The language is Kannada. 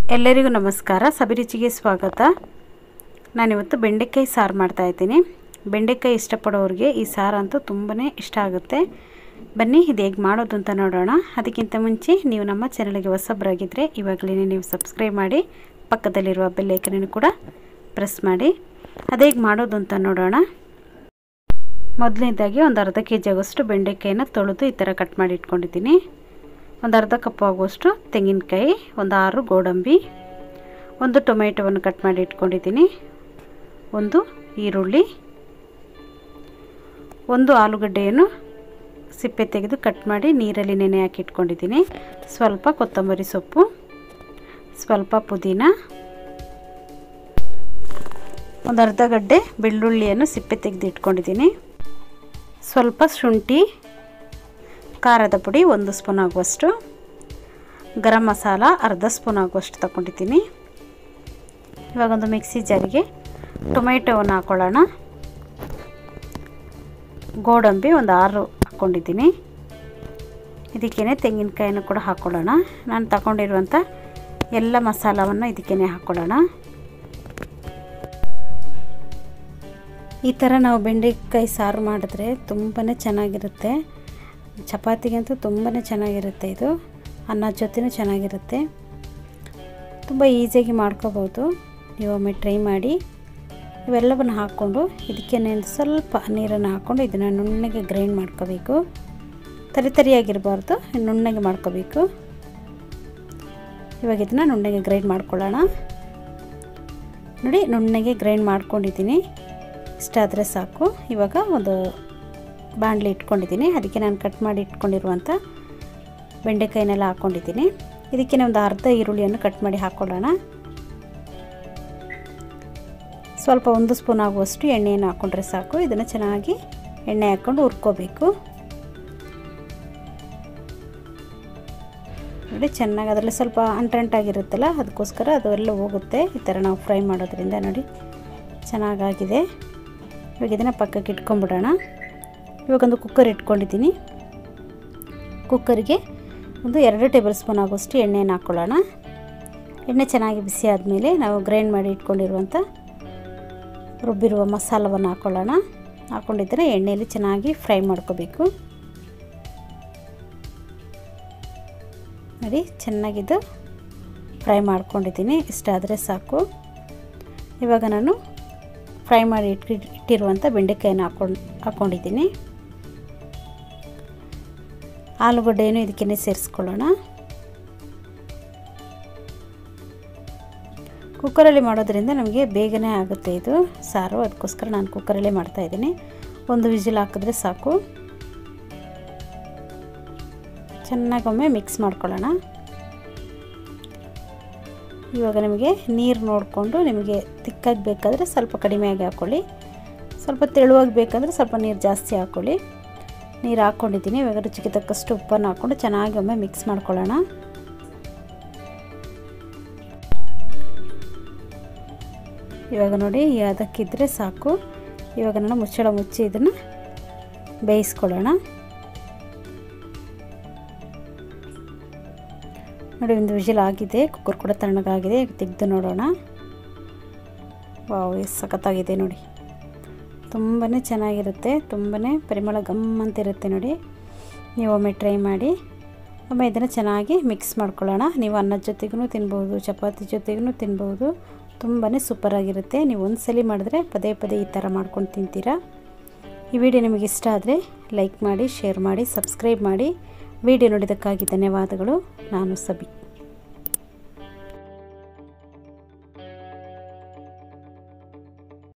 ಎಲ್ಲರಿಗೂ ನಮಸ್ಕಾರ ಸಬಿರುಚಿಗೆ ಸ್ವಾಗತ ನಾನಿವತ್ತು ಬೆಂಡೆಕಾಯಿ ಸಾರು ಮಾಡ್ತಾಯಿದ್ದೀನಿ ಬೆಂಡೆಕಾಯಿ ಇಷ್ಟಪಡೋರಿಗೆ ಈ ಸಾರು ಅಂತೂ ತುಂಬಾ ಇಷ್ಟ ಆಗುತ್ತೆ ಬನ್ನಿ ಇದು ಹೇಗೆ ಮಾಡೋದು ಅಂತ ನೋಡೋಣ ಅದಕ್ಕಿಂತ ಮುಂಚೆ ನೀವು ನಮ್ಮ ಚಾನಲ್ಗೆ ಹೊಸಬರಾಗಿದ್ದರೆ ಇವಾಗಲೇ ನೀವು ಸಬ್ಸ್ಕ್ರೈಬ್ ಮಾಡಿ ಪಕ್ಕದಲ್ಲಿರುವ ಬೆಲ್ಲೈಕನನ್ನು ಕೂಡ ಪ್ರೆಸ್ ಮಾಡಿ ಅದು ಹೇಗೆ ಮಾಡೋದು ಅಂತ ನೋಡೋಣ ಮೊದಲನೇದಾಗಿ ಒಂದು ಅರ್ಧ ಕೆ ಜಿ ಆಗೋಷ್ಟು ಬೆಂಡೆಕಾಯಿನ ತೊಳೆದು ಈ ಥರ ಕಟ್ ಮಾಡಿ ಇಟ್ಕೊಂಡಿದ್ದೀನಿ ಒಂದು ಅರ್ಧ ಕಪ್ ಆಗುವಷ್ಟು ತೆಂಗಿನಕಾಯಿ ಒಂದು ಆರು ಗೋಡಂಬಿ ಒಂದು ಟೊಮೆಟೊವನ್ನು ಕಟ್ ಮಾಡಿ ಇಟ್ಕೊಂಡಿದ್ದೀನಿ ಒಂದು ಈರುಳ್ಳಿ ಒಂದು ಆಲೂಗಡ್ಡೆಯನ್ನು ಸಿಪ್ಪೆ ತೆಗೆದು ಕಟ್ ಮಾಡಿ ನೀರಲ್ಲಿ ನೆನೆ ಹಾಕಿ ಇಟ್ಕೊಂಡಿದ್ದೀನಿ ಸ್ವಲ್ಪ ಕೊತ್ತಂಬರಿ ಸೊಪ್ಪು ಸ್ವಲ್ಪ ಪುದೀನ ಒಂದು ಅರ್ಧ ಗಡ್ಡೆ ಬೆಳ್ಳುಳ್ಳಿಯನ್ನು ಸಿಪ್ಪೆ ತೆಗೆದು ಇಟ್ಕೊಂಡಿದ್ದೀನಿ ಸ್ವಲ್ಪ ಶುಂಠಿ ಖಾರದ ಪುಡಿ ಒಂದು ಸ್ಪೂನ್ ಆಗುವಷ್ಟು ಗರಂ ಮಸಾಲ ಅರ್ಧ ಸ್ಪೂನ್ ಆಗುವಷ್ಟು ತಗೊಂಡಿದ್ದೀನಿ ಇವಾಗ ಒಂದು ಮಿಕ್ಸಿ ಜಾರಿಗೆ ಟೊಮೆಟೊವನ್ನು ಹಾಕ್ಕೊಳ್ಳೋಣ ಗೋಡಂಬಿ ಒಂದು ಆರು ಹಾಕ್ಕೊಂಡಿದ್ದೀನಿ ಇದಕ್ಕೇ ತೆಂಗಿನಕಾಯಿನ ಕೂಡ ಹಾಕ್ಕೊಳ್ಳೋಣ ನಾನು ತಗೊಂಡಿರುವಂಥ ಎಲ್ಲ ಮಸಾಲವನ್ನು ಇದಕ್ಕೇ ಹಾಕ್ಕೊಳ್ಳೋಣ ಈ ಥರ ನಾವು ಬೆಂಡೆಕಾಯಿ ಸಾರು ಮಾಡಿದ್ರೆ ತುಂಬಾ ಚೆನ್ನಾಗಿರುತ್ತೆ ಚಪಾತಿಗಂತೂ ತುಂಬಾ ಚೆನ್ನಾಗಿರುತ್ತೆ ಇದು ಅನ್ನ ಜೊತೆನೂ ಚೆನ್ನಾಗಿರುತ್ತೆ ತುಂಬ ಈಸಿಯಾಗಿ ಮಾಡ್ಕೋಬೋದು ನೀವು ಒಮ್ಮೆ ಟ್ರೈ ಮಾಡಿ ಇವೆಲ್ಲವನ್ನು ಹಾಕ್ಕೊಂಡು ಇದಕ್ಕೆ ಸ್ವಲ್ಪ ನೀರನ್ನು ಹಾಕ್ಕೊಂಡು ಇದನ್ನು ನುಣ್ಣಗೆ ಗ್ರೈಂಡ್ ಮಾಡ್ಕೋಬೇಕು ತರಿ ತರಿಯಾಗಿರಬಾರ್ದು ನುಣ್ಣಗೆ ಮಾಡ್ಕೋಬೇಕು ಇವಾಗ ಇದನ್ನು ನುಣ್ಣಗೆ ಗ್ರೈಂಡ್ ಮಾಡ್ಕೊಳ್ಳೋಣ ನೋಡಿ ನುಣ್ಣಗೆ ಗ್ರೈಂಡ್ ಮಾಡ್ಕೊಂಡಿದ್ದೀನಿ ಇಷ್ಟಾದರೆ ಸಾಕು ಇವಾಗ ಒಂದು ಬಾಣಲಿ ಇಟ್ಕೊಂಡಿದ್ದೀನಿ ಅದಕ್ಕೆ ನಾನು ಕಟ್ ಮಾಡಿ ಇಟ್ಕೊಂಡಿರುವಂಥ ಬೆಂಡೆಕಾಯಿನೆಲ್ಲ ಹಾಕ್ಕೊಂಡಿದ್ದೀನಿ ಇದಕ್ಕೆ ಒಂದು ಅರ್ಧ ಈರುಳ್ಳಿಯನ್ನು ಕಟ್ ಮಾಡಿ ಹಾಕ್ಕೊಳ್ಳೋಣ ಸ್ವಲ್ಪ ಒಂದು ಸ್ಪೂನ್ ಆಗುವಷ್ಟು ಎಣ್ಣೆಯನ್ನು ಹಾಕ್ಕೊಂಡ್ರೆ ಸಾಕು ಇದನ್ನು ಚೆನ್ನಾಗಿ ಎಣ್ಣೆ ಹಾಕ್ಕೊಂಡು ಹುರ್ಕೋಬೇಕು ನೋಡಿ ಚೆನ್ನಾಗಿ ಅದರಲ್ಲಿ ಸ್ವಲ್ಪ ಅಂಟಂಟಾಗಿರುತ್ತಲ್ಲ ಅದಕ್ಕೋಸ್ಕರ ಅದೆಲ್ಲ ಹೋಗುತ್ತೆ ಈ ಥರ ನಾವು ಫ್ರೈ ಮಾಡೋದ್ರಿಂದ ನೋಡಿ ಚೆನ್ನಾಗಾಗಿದೆ ಇವಾಗ ಇದನ್ನು ಪಕ್ಕಕ್ಕೆ ಇಟ್ಕೊಂಬಿಡೋಣ ಇವಾಗೊಂದು ಕುಕ್ಕರ್ ಇಟ್ಕೊಂಡಿದ್ದೀನಿ ಕುಕ್ಕರಿಗೆ ಒಂದು ಎರಡು ಟೇಬಲ್ ಸ್ಪೂನ್ ಆಗೋಷ್ಟು ಎಣ್ಣೆಯನ್ನು ಹಾಕ್ಕೊಳ್ಳೋಣ ಎಣ್ಣೆ ಚೆನ್ನಾಗಿ ಬಿಸಿ ಆದಮೇಲೆ ನಾವು ಗ್ರೈಂಡ್ ಮಾಡಿ ಇಟ್ಕೊಂಡಿರುವಂಥ ರುಬ್ಬಿರುವ ಮಸಾಲವನ್ನು ಹಾಕ್ಕೊಳ್ಳೋಣ ಹಾಕ್ಕೊಂಡಿದ್ದರೆ ಎಣ್ಣೆಯಲ್ಲಿ ಚೆನ್ನಾಗಿ ಫ್ರೈ ಮಾಡ್ಕೋಬೇಕು ನೋಡಿ ಚೆನ್ನಾಗಿದ್ದು ಫ್ರೈ ಮಾಡ್ಕೊಂಡಿದ್ದೀನಿ ಇಷ್ಟಾದರೆ ಸಾಕು ಇವಾಗ ನಾನು ಫ್ರೈ ಮಾಡಿ ಇಟ್ಟು ಇಟ್ಟಿರುವಂಥ ಬೆಂಡೆಕಾಯಿನ ಹಾಕ್ಕೊಂಡು ಹಾಕ್ಕೊಂಡಿದ್ದೀನಿ ಆಲೂಗಡ್ಡೆಯನ್ನು ಇದಕ್ಕೇ ಸೇರಿಸ್ಕೊಳ್ಳೋಣ ಕುಕ್ಕರಲ್ಲಿ ಮಾಡೋದ್ರಿಂದ ನಮಗೆ ಬೇಗನೆ ಆಗುತ್ತೆ ಇದು ಸಾರು ಅದಕ್ಕೋಸ್ಕರ ನಾನು ಕುಕ್ಕರಲ್ಲೇ ಮಾಡ್ತಾಯಿದ್ದೀನಿ ಒಂದು ವಿಜಿಲ್ ಹಾಕಿದ್ರೆ ಸಾಕು ಚೆನ್ನಾಗೊಮ್ಮೆ ಮಿಕ್ಸ್ ಮಾಡ್ಕೊಳ್ಳೋಣ ಇವಾಗ ನಿಮಗೆ ನೀರು ನೋಡಿಕೊಂಡು ನಿಮಗೆ ತಿಕ್ಕಾಗಿ ಬೇಕಾದರೆ ಸ್ವಲ್ಪ ಕಡಿಮೆಯಾಗಿ ಹಾಕ್ಕೊಳ್ಳಿ ಸ್ವಲ್ಪ ತೆಳುವಾಗಿ ಬೇಕಂದರೆ ಸ್ವಲ್ಪ ನೀರು ಜಾಸ್ತಿ ಹಾಕ್ಕೊಳ್ಳಿ ನೀರು ಹಾಕ್ಕೊಂಡಿದ್ದೀನಿ ಇವಾಗ ರುಚಿಗೆ ತಕ್ಕಷ್ಟು ಉಪ್ಪನ್ನು ಹಾಕ್ಕೊಂಡು ಚೆನ್ನಾಗಿ ಒಮ್ಮೆ ಮಿಕ್ಸ್ ಮಾಡ್ಕೊಳ್ಳೋಣ ಇವಾಗ ನೋಡಿ ಅದಕ್ಕಿದ್ರೆ ಸಾಕು ಇವಾಗ ನಾನು ಮುಚ್ಚಳ ಮುಚ್ಚಿ ಇದನ್ನು ಬೇಯಿಸ್ಕೊಳ್ಳೋಣ ನೋಡಿ ಒಂದು ವಿಜಿಲ್ ಆಗಿದೆ ಕುಕ್ಕರ್ ಕೂಡ ತಣ್ಣಗಾಗಿದೆ ತೆಗೆದು ನೋಡೋಣ ವಾವ್ ಎಷ್ಟು ಸಖತ್ತಾಗಿದೆ ನೋಡಿ ತುಂಬಾ ಚೆನ್ನಾಗಿರುತ್ತೆ ತುಂಬಾ ಪರಿಮಳ ಗಮ್ ಅಂತ ಇರುತ್ತೆ ನೋಡಿ ನೀವು ಒಮ್ಮೆ ಟ್ರೈ ಮಾಡಿ ಒಮ್ಮೆ ಇದನ್ನು ಚೆನ್ನಾಗಿ ಮಿಕ್ಸ್ ಮಾಡ್ಕೊಳ್ಳೋಣ ನೀವು ಅನ್ನದ ಜೊತೆಗೂ ತಿನ್ಬೋದು ಚಪಾತಿ ಜೊತೆಗೂ ತಿನ್ಬೋದು ತುಂಬಾ ಸೂಪರಾಗಿರುತ್ತೆ ನೀವು ಒಂದು ಸಲ ಮಾಡಿದ್ರೆ ಪದೇ ಪದೇ ಈ ಥರ ಮಾಡ್ಕೊಂಡು ತಿಂತೀರಾ ಈ ವಿಡಿಯೋ ನಿಮಗೆ ಇಷ್ಟ ಆದರೆ ಲೈಕ್ ಮಾಡಿ ಶೇರ್ ಮಾಡಿ ಸಬ್ಸ್ಕ್ರೈಬ್ ಮಾಡಿ ವಿಡಿಯೋ ನೋಡಿದ್ದಕ್ಕಾಗಿ ಧನ್ಯವಾದಗಳು ನಾನು ಸಬಿ